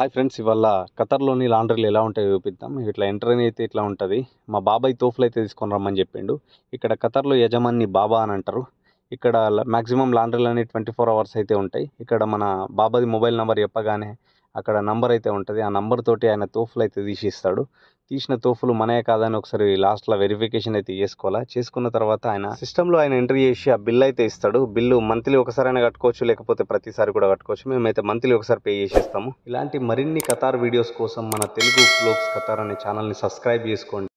hi friends ఇవాళ ఖతర్లోని లాండ్రీలు ఎలా ఉంటాయో చూపిద్దాం ఇట్లా ఎంటర్ అయితే ఇట్లా ఉంటుంది మా బాబాయ్ తోఫులు అయితే తీసుకొని రమ్మని చెప్పిండు ఇక్కడ ఖతర్లో యజమాని బాబా అని అంటారు ఇక్కడ మ్యాక్సిమం లాండ్రీలు అనేవి ట్వంటీ ఫోర్ అవర్స్ అయితే ఉంటాయి ఇక్కడ మన బాబాది మొబైల్ నెంబర్ చెప్పగానే అక్కడ నంబర్ అయితే ఉంటుంది ఆ నంబర్ తోటి ఆయన తోఫులు అయితే తీసిస్తాడు తీసిన తోఫులు మనయే కాదని ఒకసారి లాస్ట్లో వెరిఫికేషన్ అయితే చేసుకోవాలా చేసుకున్న తర్వాత ఆయన సిస్టంలో ఆయన ఎంట్రీ చేసి ఆ బిల్ అయితే ఇస్తాడు బిల్లు మంత్లీ ఒకసారి అయినా కట్టుకోవచ్చు లేకపోతే ప్రతిసారి కూడా కట్టుకోవచ్చు మేమైతే మంత్లీ ఒకసారి పే చేసేస్తాము ఇలాంటి మరిన్ని కతార్ వీడియోస్ కోసం మన తెలుగు ఫ్లోక్స్ కతార్ అనే ఛానల్ని సబ్స్క్రైబ్ చేసుకోండి